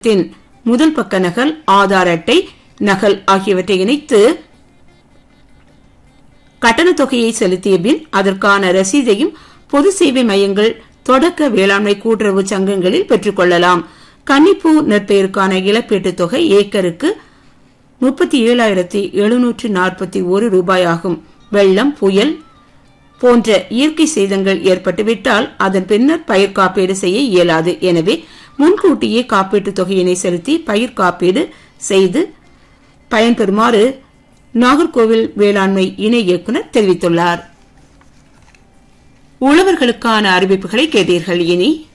தின் முதல் பக்க நகல் ஆதார் அட்டை நகல் ஆகியவற்றை இணைத்து கட்டணத் தொகையை செலுத்திய பின் அதற்கான ரசீதையும் பொது சேவை மையங்கள் தொடக்க வேளாண்மை கூட்டுறவு சங்கங்களில் பெற்றுக் கொள்ளலாம் கன்னிப்பூ நெற்பயிற்கான இழப்பீட்டுத் தொகை ஏக்கருக்கு முப்பத்தி ஏழாயிரத்தி எழுநூற்று நாற்பத்தி ஒரு ரூபாய் ஆகும் வெள்ளம் புயல் போன்ற இயற்கை சேதங்கள் ஏற்பட்டுவிட்டால் அதன் பின்னர் பயிர் காப்பீடு செய்ய இயலாது எனவே முன்கூட்டியே காப்பீட்டுத் தொகையினை செலுத்தி பயிர் காப்பீடு செய்து பயன்பெறுமாறு நாகர்கோவில் வேளாண்மை இணை இயக்குநர் தெரிவித்துள்ளார் உழவர்களுக்கான அறிவிப்புகளை கேட்டீர்கள் இனி